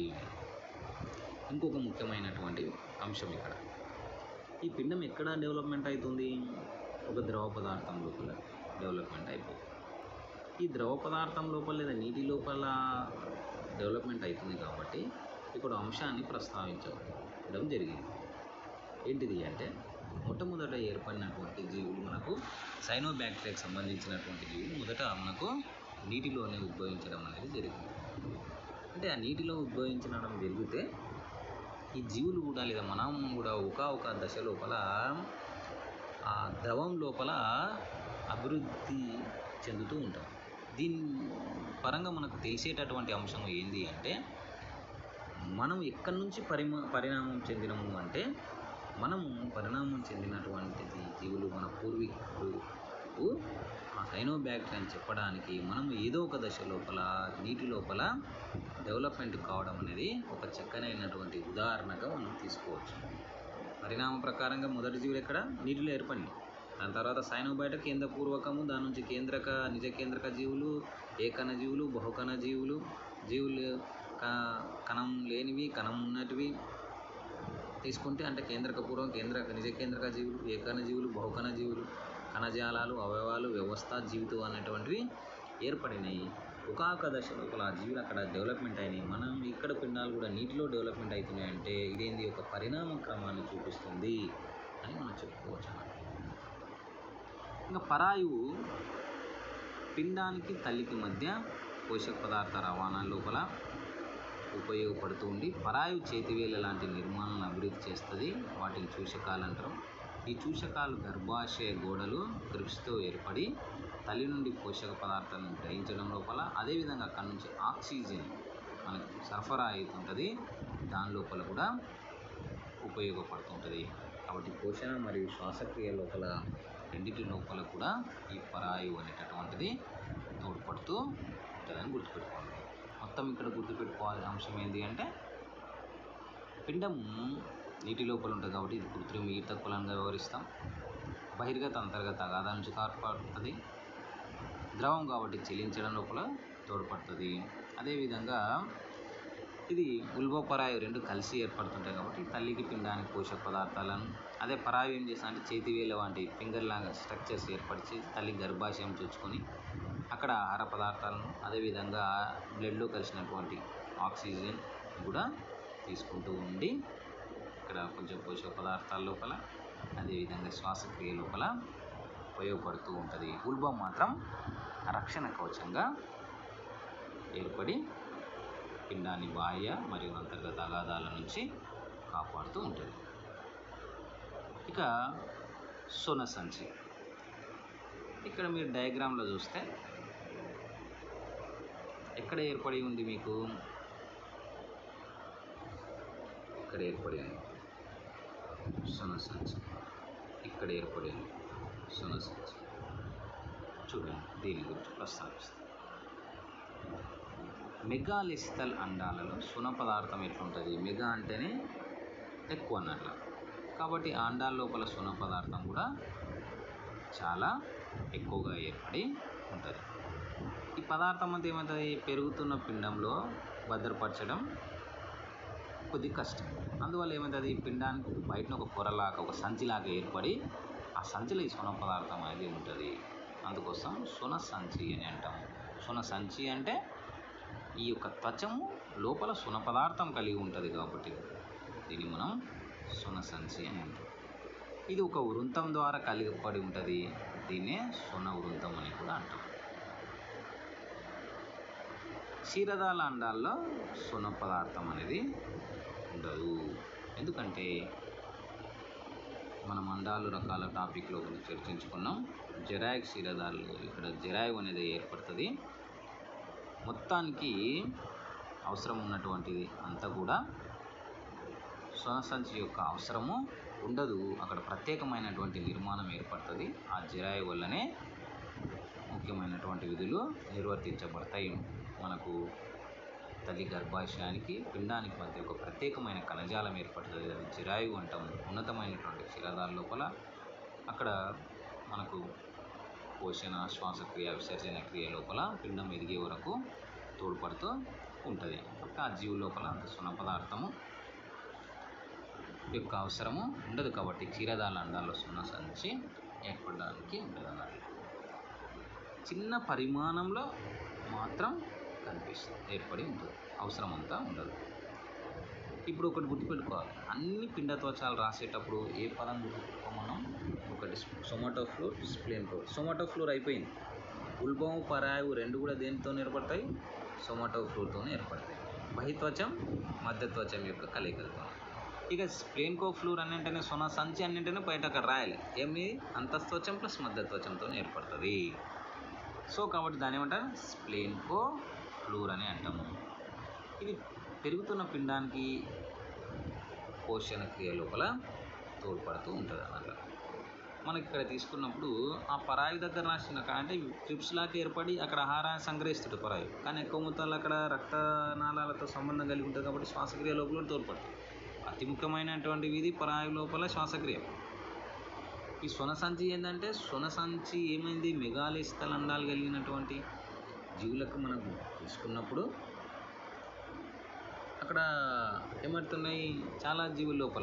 ఇంకొక ముఖ్యమైనటువంటి అంశం ఇక్కడ ఈ పిండం ఎక్కడ డెవలప్మెంట్ అవుతుంది ఒక ద్రవ పదార్థం లోపల డెవలప్మెంట్ అయిపోతుంది ఈ ద్రవ పదార్థం లోపల లేదా నీటి లోపల డెవలప్మెంట్ అవుతుంది కాబట్టి ఇప్పుడు అంశాన్ని ప్రస్తావించడం జరిగింది ఏంటిది అంటే మొట్టమొదట ఏర్పడినటువంటి జీవులు మనకు సైనోబ్యాక్టీరియాకి సంబంధించినటువంటి జీవులు మొదట మనకు నీటిలోనే ఉద్భవించడం అనేది జరిగింది అంటే ఆ నీటిలో ఉద్భవించడం జరిగితే ఈ జీవులు కూడా లేదా మనం కూడా ఒక ఒక దశ లోపల ఆ ద్రవం లోపల అభివృద్ధి చెందుతూ ఉంటాం దీని పరంగా మనకు తెలిసేటటువంటి అంశం ఏంది అంటే మనం ఎక్కడి నుంచి పరిమా పరిణామం చెందినము అంటే మనము పరిణామం చెందినటువంటిది జీవులు మన పూర్వీకులు ఆ సైనోబ్యాక్టీరియా అని చెప్పడానికి మనం ఏదో ఒక దశ లోపల నీటి లోపల డెవలప్మెంట్ కావడం అనేది ఒక చక్కనైనటువంటి ఉదాహరణగా మనం తీసుకోవచ్చు పరిణామ ప్రకారంగా మొదటి జీవులు ఎక్కడ నీటిలో ఏర్పడింది దాని తర్వాత సైనోబయట కేంద్ర పూర్వకము దాని నుంచి కేంద్రక నిజ కేంద్రక జీవులు ఏకణ జీవులు బహుకణ జీవులు జీవులు క- కణం లేనివి కణం ఉన్నటివి తీసుకుంటే అంటే కేంద్రక పూర్వం కేంద్రక నిజ కేంద్రక జీవులు ఏకణ జీవులు బహుకణ జీవులు కణజాలాలు అవయవాలు వ్యవస్థ జీవితం అనేటువంటివి ఏర్పడినాయి ఒకాక దశ లోపల ఆ జీవులు అక్కడ డెవలప్మెంట్ అయినాయి మనం ఇక్కడ పిండాలు కూడా నీటిలో డెవలప్మెంట్ అవుతున్నాయి అంటే ఇదేంది ఒక పరిణామ క్రమాన్ని చూపిస్తుంది అని మనం చెప్పుకోవచ్చు అన్నమాట. ఇంకా పరాయువు పిండానికి తల్లికి మధ్య పోషక పదార్థ రవాణా లోపల ఉపయోగపడుతూ ఉండి పరాయువు చేతివేళ్ళ లాంటి నిర్మాణాలను అభివృద్ధి చేస్తుంది వాటిని చూషకాలు అంటారు ఈ చూషకాలు గర్భాశయ గోడలు క్రిప్స్తో ఏర్పడి తల్లి నుండి పోషక పదార్థాలను గ్రహించడం లోపల అదేవిధంగా అక్కడి నుంచి ఆక్సిజన్ మనకు సరఫరా అవుతుంటుంది దాని లోపల కూడా ఉపయోగపడుతుంటుంది కాబట్టి పోషణ మరియు శ్వాసక్రియ లోపల రెండింటి లోపల కూడా ఈ పరాయు అనేటటువంటిది తోడ్పడుతూ ఉంటుందని గుర్తుపెట్టుకోండి మొత్తం ఇక్కడ గుర్తుపెట్టుకోవాల్సిన అంశం ఏంటి అంటే పిండం నీటి లోపల ఉంటుంది కాబట్టి ఇది కృత్రిమ ఈత కులంగా వ్యవహరిస్తాం బహిర్గత అంతర్గత అగాధ నుంచి కాపాడుతుంది ద్రవం కాబట్టి చెల్లించడం లోపల తోడ్పడుతుంది అదేవిధంగా ఇది ఉల్బపరాయు రెండు కలిసి ఏర్పడుతుంటాయి కాబట్టి తల్లికి పిండానికి పోషక పదార్థాలను అదే పరాయు ఏం చేస్తా అంటే చేతివేల వంటి ఫింగర్ లాగా స్ట్రక్చర్స్ ఏర్పరిచి తల్లి గర్భాశయం చూసుకొని అక్కడ ఆహార పదార్థాలను అదేవిధంగా బ్లడ్లో కలిసినటువంటి ఆక్సిజన్ కూడా తీసుకుంటూ ఉండి ఇక్కడ కొంచెం పోషక పదార్థాల లోపల అదేవిధంగా శ్వాసక్రియ లోపల ఉపయోగపడుతూ ఉంటుంది ఉల్బం మాత్రం రక్షణ కవచంగా ఏర్పడి పిండాన్ని బాహ్య మరియు అంతర్గత అగాధాల నుంచి కాపాడుతూ ఉంటుంది ఇక సొన సంచి ఇక్కడ మీరు డయాగ్రామ్లో చూస్తే ఎక్కడ ఏర్పడి ఉంది మీకు ఇక్కడ ఏర్పడి ఉంది సొనసంచి ఇక్కడ ఏర్పడేది సొనసంచి చూడండి దీని గురించి ప్రస్తావిస్తాం మెగాలిస్థల్ అండాలలో సున పదార్థం ఎట్లుంటుంది మెగా అంటేనే ఎక్కువ అన్నట్లు కాబట్టి ఆ అండాల లోపల సున పదార్థం కూడా చాలా ఎక్కువగా ఏర్పడి ఉంటుంది ఈ పదార్థం అంతా ఏమవుతుంది పెరుగుతున్న పిండంలో భద్రపరచడం కొద్ది కష్టం అందువల్ల ఏమవుతుంది ఈ పిండానికి బయటన ఒక పొరలాగా ఒక సంచిలాగా ఏర్పడి ఆ సంచిలో ఈ సున పదార్థం అనేది ఉంటుంది అందుకోసం సున సంచి అని అంటాం సున సంచి అంటే ఈ యొక్క త్వచము లోపల సున పదార్థం కలిగి ఉంటుంది కాబట్టి దీన్ని మనం సున సంచి అని అంటాం ఇది ఒక వృంతం ద్వారా కలిగపడి ఉంటుంది దీన్నే సున వృంతం అని కూడా అంటాం క్షీరదాల అండాల్లో సున పదార్థం అనేది ఉండదు ఎందుకంటే మనం అండాలు రకాల టాపిక్లో గురించి చర్చించుకున్నాం జెరాయిక్ క్షీరదాలు ఇక్కడ జెరాయివ్ అనేది ఏర్పడుతుంది మొత్తానికి అవసరం ఉన్నటువంటిది అంతా కూడా సొనసంచి యొక్క అవసరము ఉండదు అక్కడ ప్రత్యేకమైనటువంటి నిర్మాణం ఏర్పడుతుంది ఆ జెరాయి వల్లనే ముఖ్యమైనటువంటి విధులు నిర్వర్తించబడతాయి మనకు తల్లి గర్భాశయానికి పిండానికి మధ్య ఒక ప్రత్యేకమైన కణజాలం ఏర్పడుతుంది అది జిరాయు అంటాం ఉన్నతమైనటువంటి క్షీరదాల లోపల అక్కడ మనకు పోషణ శ్వాసక్రియ విసర్జన క్రియ లోపల పిండం ఎదిగే వరకు తోడ్పడుతూ ఉంటుంది కాబట్టి ఆ జీవి లోపల అంత సున్న పదార్థము యొక్క అవసరము ఉండదు కాబట్టి క్షీరదాల అండాల్లో సున్న సంచి ఏర్పడడానికి ఉండదు అన్నమాట చిన్న పరిమాణంలో మాత్రం కనిపిస్తుంది ఏర్పడి ఉంటుంది అవసరం అంతా ఉండదు ఇప్పుడు ఒకటి గుర్తుపెట్టుకోవాలి అన్ని పిండ త్వచాలు రాసేటప్పుడు ఏ పదం గుర్తుపెట్టుకోమన్నాం ఒకటి somatopleure splanchnopleure somatopleure అయిపోయింది ఉల్బము పరాయు రెండు కూడా దేనితో ఏర్పడతాయి సొమాటో ఫ్లోర్తో ఏర్పడతాయి బహిత్వచం మధ్యత్వచం యొక్క కలయికలతో ఇక స్ప్లేన్ కో ఫ్లూర్ అన్నింటనే సొన సంచి అన్నింటనే బయట అక్కడ రాయాలి ఏమి అంతస్త్వచం ప్లస్ మధ్యత్వచంతో ఏర్పడుతుంది సో కాబట్టి దాని ఏమంటారు స్ప్లేన్ కో ఫ్లూర్ అని అంటాము ఇది పెరుగుతున్న పిండానికి పోషణ క్రియ లోపల తోడ్పడుతూ ఉంటుంది అన్నమాట మనకి ఇక్కడ తీసుకున్నప్పుడు ఆ పరాయి దగ్గర రాసిన కా- అంటే ట్రిప్స్ లాగా ఏర్పడి అక్కడ ఆహారాన్ని సంగ్రహిస్తుంది పరాయి కానీ ఎక్కువ మొత్తంలో అక్కడ రక్తనాళాలతో సంబంధం కలిగి ఉంటుంది కాబట్టి శ్వాసక్రియ లోపల తోడ్పడుతుంది అతి ముఖ్యమైనటువంటి విధి పరాయి లోపల శ్వాసక్రియ ఈ సొనసంచి ఏంటంటే సొనసంచి ఏమైంది మెగాలిస్తలు అండాలు కలిగినటువంటి జీవులకు మనం తీసుకున్నప్పుడు అక్కడ ఏమవుతున్నాయి చాలా జీవుల లోపల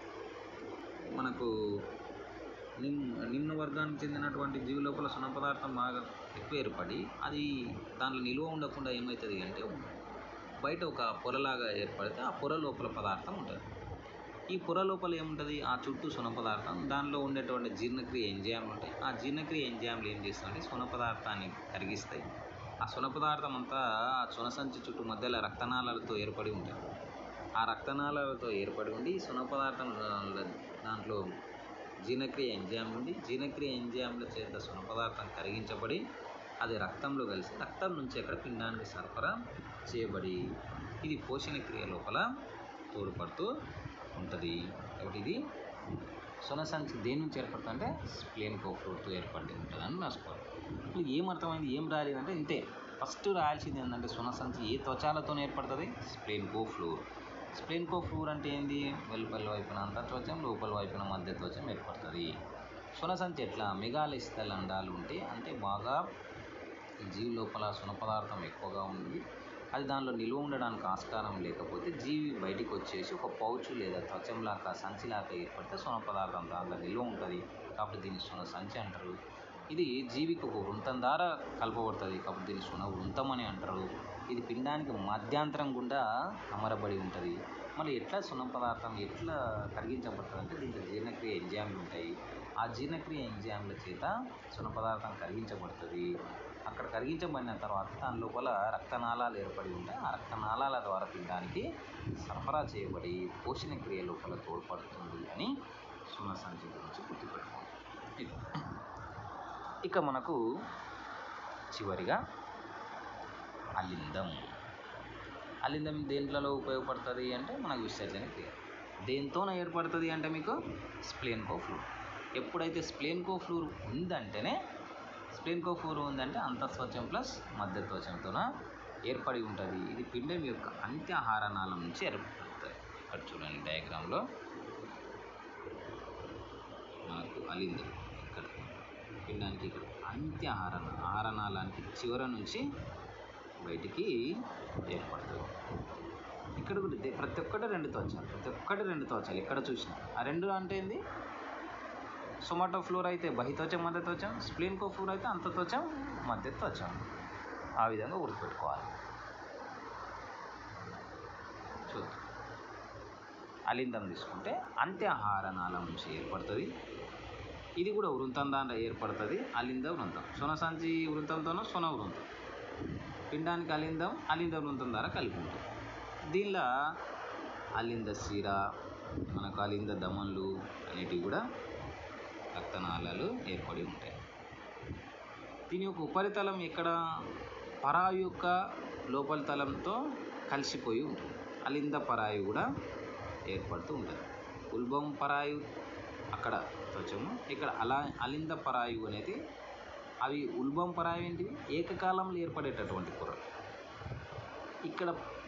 మనకు నిమ్ నిమ్న వర్గానికి చెందినటువంటి జీవి లోపల సున్న పదార్థం బాగా ఎక్కువ ఏర్పడి అది దాంట్లో నిల్వ ఉండకుండా ఏమవుతుంది అంటే బయట ఒక పొరలాగా ఏర్పడితే ఆ పొర లోపల పదార్థం ఉంటుంది ఈ పొర లోపల ఏముంటుంది ఆ చుట్టూ సున పదార్థం దానిలో ఉండేటువంటి జీర్ణక్రియ ఎంజామ్లు ఉంటాయి ఆ జీర్ణక్రియ ఎంజామ్లు ఏం చేస్తాయంటే సున పదార్థాన్ని కరిగిస్తాయి ఆ సున పదార్థం అంతా ఆ సున సంచి చుట్టూ మధ్యలో రక్తనాళాలతో ఏర్పడి ఉంటాయి ఆ రక్తనాళాలతో ఏర్పడి ఉండి ఈ సున పదార్థం దా- దాంట్లో జీర్ణక్రియ ఎంజామ్లు ఉండి జీర్ణక్రియ ఎంజామ్ల చేత సున పదార్థం కరిగించబడి అది రక్తంలో కలిసి రక్తం నుంచి అక్కడ పిండానికి సరఫరా చేయబడి ఇది పోషణ క్రియ లోపల తోడ్పడుతూ ఉంటుంది కాబట్టి ఇది సొనసంచి దేని నుంచి ఏర్పడుతుంది అంటే స్ప్లేన్ కోఫ్లోర్తో ఏర్పడి ఉంటుందని రాసుకోవాలి ఇప్పుడు ఏం అర్థమైంది ఏం రాలేదంటే ఇంతే ఫస్ట్ రాయాల్సింది ఏంటంటే సొనసంచి ఏ త్వచాలతో ఏర్పడుతుంది స్ప్లేన్ కో ఫ్లోర్ స్ప్లేన్ కో ఫ్లోర్ అంటే ఏంది వెలుపల వైపున అంతర్త్వచం లోపల వైపున మధ్య త్వచం ఏర్పడుతుంది సొనసంచి ఎట్లా మెగాలిస్తల్ అండాలు ఉంటే అంటే బాగా ఈ జీవి లోపల సున పదార్థం ఎక్కువగా ఉంది అది దానిలో నిల్వ ఉండడానికి ఆస్కారం లేకపోతే జీవి బయటికి వచ్చేసి ఒక పౌచ్ లేదా త్వచంలాగా సంచిలాగా ఏర్పడితే సున పదార్థం దాంట్లో నిల్వ ఉంటుంది కాబట్టి దీన్ని సున సంచి అంటారు ఇది జీవికి ఒక వృంతం ద్వారా కలపబడుతుంది కాబట్టి దీన్ని సున వృంతం అని అంటారు ఇది పిండానికి మధ్యాంతరం గుండా అమరబడి ఉంటుంది మళ్ళీ ఎట్లా సున్న పదార్థం ఎట్లా కరిగించబడుతుంది అంటే దీంట్లో జీర్ణక్రియ ఎంజామ్లు ఉంటాయి ఆ జీర్ణక్రియ ఎంజామ్ల చేత సున్న పదార్థం కరిగించబడుతుంది అక్కడ కరిగించబడిన తర్వాత దాని లోపల రక్తనాళాలు ఏర్పడి ఉంటాయి ఆ రక్తనాళాల ద్వారా తినడానికి సరఫరా చేయబడి పోషణ క్రియ లోపల తోడ్పడుతుంది అని సున్న సంచి గురించి గుర్తుపెట్టుకోండి ఇది ఇక మనకు చివరిగా అలిందం అలిందం దేంట్లలో ఉపయోగపడుతుంది అంటే మనకు విసర్జన క్రియ దేంతోన ఏర్పడుతుంది అంటే మీకు స్ప్లేన్కో ఫ్లూర్ ఎప్పుడైతే స్ప్లేన్కో ఫ్లూర్ ఉందంటేనే స్ప్లేన్కో ఫ్లూర్ ఉందంటే అంతఃత్వచం ప్లస్ మధ్యత్వచంతోన ఏర్పడి ఉంటుంది ఇది పిండం యొక్క అంత్యాహార నాళం నుంచి ఏర్పడుతుంది ఇక్కడ చూడండి డయాగ్రామ్లో మనకు అలింది ఇక్కడ పిండానికి ఇక్కడ అంత్యాహార ఆహార నాళానికి చివర నుంచి బయటికి ఏర్పడుతుంది ఇక్కడ కూడా ఇదే. ప్రతి ఒక్కటి రెండు తోచాలి ప్రతి ఒక్కటి రెండు తోచాలి ఇక్కడ చూసిన ఆ రెండు అంటే ఏంది సొమాటో ఫ్లోర్ అయితే బహితోచం మధ్య త్వచం స్ప్లీన్కో ఫ్లోర్ అయితే అంతత్వచం మధ్య త్వచం ఆ విధంగా గుర్తుపెట్టుకోవాలి చూద్దాం అలిందం తీసుకుంటే అంత్యాహార నాళం నుంచి ఏర్పడుతుంది ఇది కూడా వృంతం దాంట్లో ఏర్పడుతుంది అలింద వృంతం సొనసంచి వృంతంతోనో సొన వృంతం పిండానికి అలిందం అలింద వృంతం ద్వారా కలిపి ఉంటుంది దీనిలో అలింద శిర మనకు అలింద దమన్లు అనేటివి కూడా రక్తనాళాలు ఏర్పడి ఉంటాయి దీని యొక్క ఉపరితలం ఎక్కడ పరాయు యొక్క లోపలి తలంతో కలిసిపోయి ఉంటుంది అలింద పరాయు కూడా ఏర్పడుతూ ఉంటుంది ఉల్బం పరాయు అక్కడ త్వచము ఇక్కడ అలా అలింద పరాయు అనేది అవి ఉల్బం పరాయు ఏంటివి ఏకకాలంలో ఏర్పడేటటువంటి పొరలు ఇక్కడ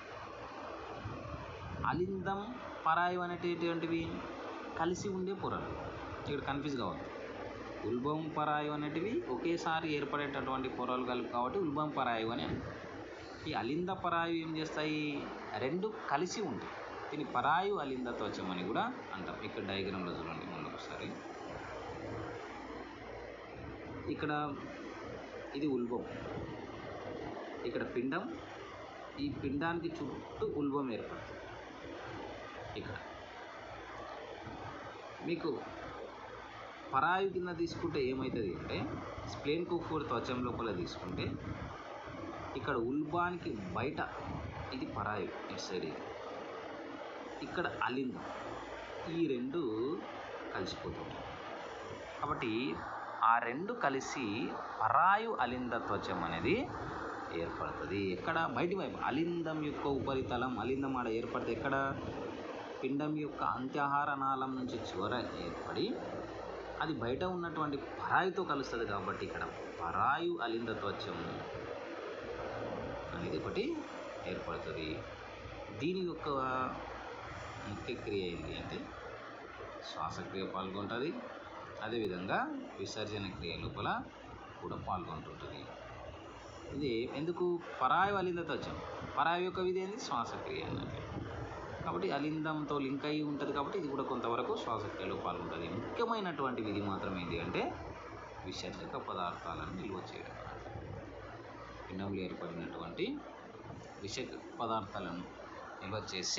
అలిందం పరాయు అనేటటువంటివి కలిసి ఉండే పొరలు ఇక్కడ కన్ఫ్యూజ్ కావద్దు ఉల్బం పరాయు అనేటివి ఒకేసారి ఏర్పడేటటువంటి పొరలు కలిపి కాబట్టి ఉల్బం పరాయు అని అంటారు ఈ అలింద పరాయు ఏం చేస్తాయి రెండు కలిసి ఉంటాయి దీని పరాయు అలింద త్వచం అని కూడా అంటాం ఇక్కడ డయాగ్రామ్లో చూడండి ముందు ఒకసారి ఇక్కడ ఇది ఉల్బం ఇక్కడ పిండం ఈ పిండానికి చుట్టూ ఉల్బం ఏర్పడుతుంది ఇక్కడ మీకు పరాయు కింద తీసుకుంటే ఏమవుతుంది అంటే స్ప్లేన్ కుఫూర్ త్వచం లోపల తీసుకుంటే ఇక్కడ ఉల్బానికి బయట ఇది పరాయు ఇటు సైడ్ ఇది ఇక్కడ అలిందం ఈ రెండు కలిసిపోతుంటాయి కాబట్టి ఆ రెండు కలిసి పరాయు అలింద త్వచం అనేది ఏర్పడుతుంది ఎక్కడ బయటి వైపు అలిందం యొక్క ఉపరితలం అలిందం ఆడ ఏర్పడితే ఎక్కడ పిండం యొక్క అంత్యాహార నాళం నుంచి చివర ఏర్పడి అది బయట ఉన్నటువంటి పరాయుతో కలుస్తుంది కాబట్టి ఇక్కడ పరాయు అలింద త్వచం అనేది ఒకటి ఏర్పడుతుంది దీని యొక్క ముఖ్య క్రియ ఏంటి అంటే శ్వాసక్రియ పాల్గొంటుంది అదేవిధంగా విసర్జన క్రియ లోపల కూడా పాల్గొంటుంటుంది ఇది ఎందుకు పరాయి అలింద త్వచం పరాయి యొక్క విధి ఏంది శ్వాసక్రియ అన్నట్టు కాబట్టి అలిందంతో లింక్ అయి ఉంటుంది కాబట్టి ఇది కూడా కొంతవరకు శ్వాసక్రియలో పాల్గొంటుంది ముఖ్యమైనటువంటి విధి మాత్రం ఏంటి అంటే విసర్జక పదార్థాలను నిల్వ చేయడం పిండంలో ఏర్పడినటువంటి విష పదార్థాలను నిల్వ చేసి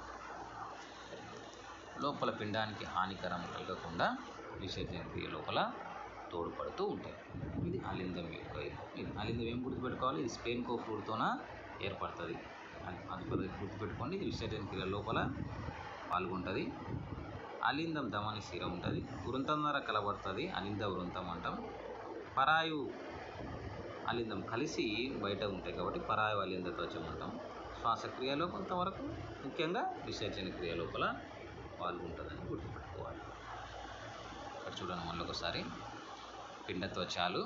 లోపల పిండానికి హానికరం కలగకుండా విసర్జన క్రియ లోపల తోడ్పడుతూ ఉంటాయి ఇది అలిందం యొక్క ఇది అలిందం ఏం గుర్తుపెట్టుకోవాలి ఇది స్పెయిన్ కోఫ్రూట్తోన ఏర్పడుతుంది అది అది కొద్దిగా గుర్తుపెట్టుకోండి ఇది విసర్జన క్రియ లోపల పాల్గొంటుంది అలిందం దమని శిర ఉంటుంది వృంతం ద్వారా కలబడుతుంది అలింద వృంతం అంటాం పరాయు అలిందం కలిసి బయట ఉంటాయి కాబట్టి పరాయు అలింద త్వచం అంటాం శ్వాసక్రియలో కొంతవరకు ముఖ్యంగా విసర్జన క్రియ లోపల పాల్గొంటుందని గుర్తుపెట్టుకోవాలి ఇక్కడ చూడండి మళ్ళీ ఒకసారి పిండ త్వచాలు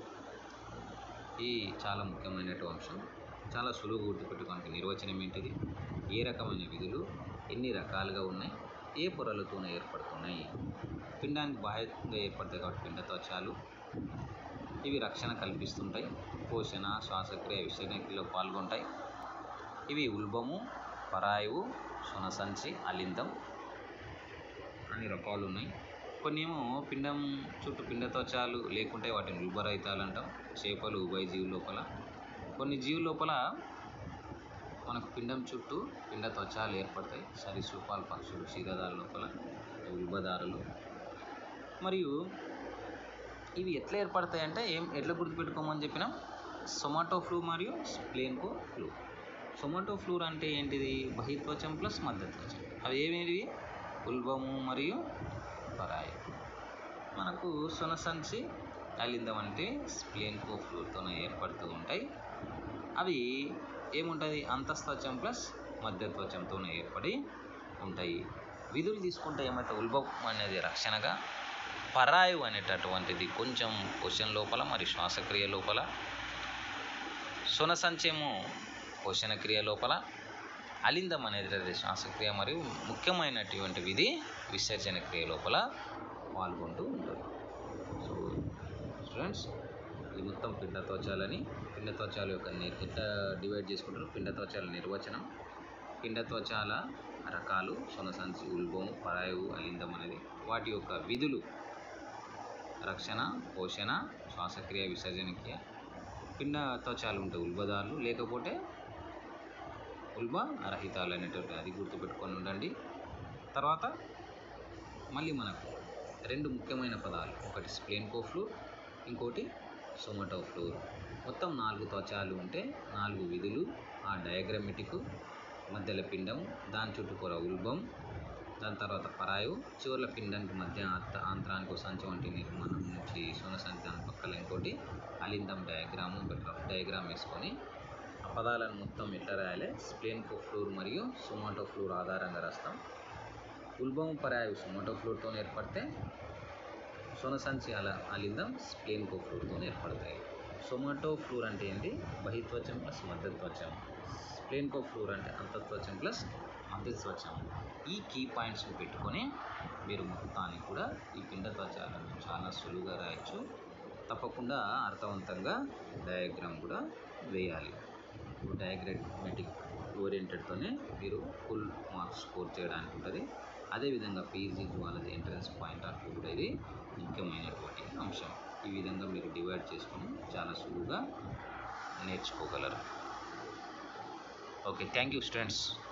ఈ చాలా ముఖ్యమైనటువంటి అంశం చాలా సులువు గుర్తుపెట్టుకోవడానికి నిర్వచనం ఏంటిది ఏ రకమైన విధులు ఎన్ని రకాలుగా ఉన్నాయి ఏ పొరలతోనే ఏర్పడుతున్నాయి పిండానికి బాహ్యంగా ఏర్పడతాయి కాబట్టి పిండ త్వచాలు ఇవి రక్షణ కల్పిస్తుంటాయి పోషణ శ్వాసక్రియ విసర్జనక్రియలో పాల్గొంటాయి ఇవి ఉల్బము పరాయువు సునసంచి అలిందం అన్ని రకాలు ఉన్నాయి కొన్ని ఏమో పిండం చుట్టూ పిండ త్వచాలు లేకుంటే వాటిని ఉల్బరహితాలు అంటాం చేపలు ఉభయ జీవుల లోపల కొన్ని జీవుల లోపల మనకు పిండం చుట్టూ పిండ త్వచాలు ఏర్పడతాయి సరీసృపాలు పక్షులు క్షీరదాల లోపల ఉల్బదారులు మరియు ఇవి ఎట్లా ఏర్పడతాయి అంటే ఏం ఎట్లా గుర్తుపెట్టుకోమని చెప్పినాం సొమాటో ఫ్లూ మరియు స్ప్లేన్కో ఫ్లూ సొమాటో ఫ్లూర్ అంటే ఏంటిది బహిత్వచం ప్లస్ మధ్యత్వచం అవి ఏమేవి ఉల్బము మరియు పరాయి మనకు సునసంచి అలిందం అంటే స్ప్లేన్కో ఫ్లూర్తో ఏర్పడుతూ ఉంటాయి అవి ఏముంటుంది అంతస్త్వచం ప్లస్ మధ్యత్వచంతో ఏర్పడి ఉంటాయి విధులు తీసుకుంటే ఏమైతే ఉల్బం అనేది రక్షణగా పరాయు అనేటటువంటిది కొంచెం క్వశ్చన్ లోపల మరి శ్వాసక్రియ లోపల సునసంచేమో పోషణ క్రియ లోపల అలిందం అనేది శ్వాసక్రియ మరియు ముఖ్యమైనటువంటి విధి విసర్జన క్రియ లోపల పాల్గొంటూ ఉంటుంది సో స్టూడెంట్స్ ఇది మొత్తం పిండ త్వచాలని పిండ త్వచాల యొక్క ని- ఎట్లా డివైడ్ చేసుకుంటారు పిండ త్వచాల నిర్వచనం పిండ త్వచాల రకాలు సొనసంచి ఉల్బం పరాయువు అలిందం అనేది వాటి యొక్క విధులు రక్షణ పోషణ శ్వాసక్రియ విసర్జన క్రియ పిండ త్వచాలు ఉంటాయి ఉల్బదారులు లేకపోతే ఉల్బ రహితాలు అనేటువంటి అది గుర్తుపెట్టుకొని ఉండండి తర్వాత మళ్ళీ మనకు రెండు ముఖ్యమైన పదాలు ఒకటి స్ప్లేన్ కోఫ్లూర్ ఇంకోటి సొమటో ఫ్లూర్ మొత్తం నాలుగు త్వచాలు ఉంటే నాలుగు విధులు ఆ డయాగ్రమెటిక్ మధ్యలో పిండం దాని చుట్టుపూర ఉల్బం దాని తర్వాత పరాయు చివర్ల పిండానికి మధ్య ఆంత- ఆంత్రానికి సంచి వంటి నిర్మాణం నుంచి సోన సంచి దాని పక్కన ఇంకోటి అలిందం డయాగ్రాము ఒక రఫ్ డయాగ్రామ్ వేసుకొని ఆ పదాలను మొత్తం ఎట్లా రాయాలి స్ప్లేన్ ఫ్లూర్ మరియు సుమాటో ఫ్లూర్ ఆధారంగా రాస్తాం ఉల్బం పరాయు సుమాటో ఫ్లూర్తో ఏర్పడితే సొనసంచి అల అలిందం స్ప్లేన్ ఫ్లూర్తో ఏర్పడతాయి సొమాటో ఫ్లూర్ అంటే ఏంటి బహిత్వచం ప్లస్ మధ్యత్వచం స్ప్లేన్ ఫ్లూర్ అంటే అంతత్వచం ప్లస్ మధ్యత్వచం ఈ కీ పాయింట్స్ని పెట్టుకొని మీరు మొత్తాన్ని కూడా ఈ పిండ త్వచాలను చాలా సులువుగా రాయొచ్చు తప్పకుండా అర్థవంతంగా డయాగ్రామ్ కూడా వేయాలి డయాగ్రమెటిక్ ఓరియంటెడ్తోనే మీరు ఫుల్ మార్క్స్ స్కోర్ చేయడానికి ఉంటుంది అదేవిధంగా PG zoology entrance point of view కూడా ఇది ముఖ్యమైనటువంటి అంశం ఈ విధంగా మీరు డివైడ్ చేసుకొని చాలా సులువుగా నేర్చుకోగలరు ఓకే థ్యాంక్ యూ స్టూడెంట్స్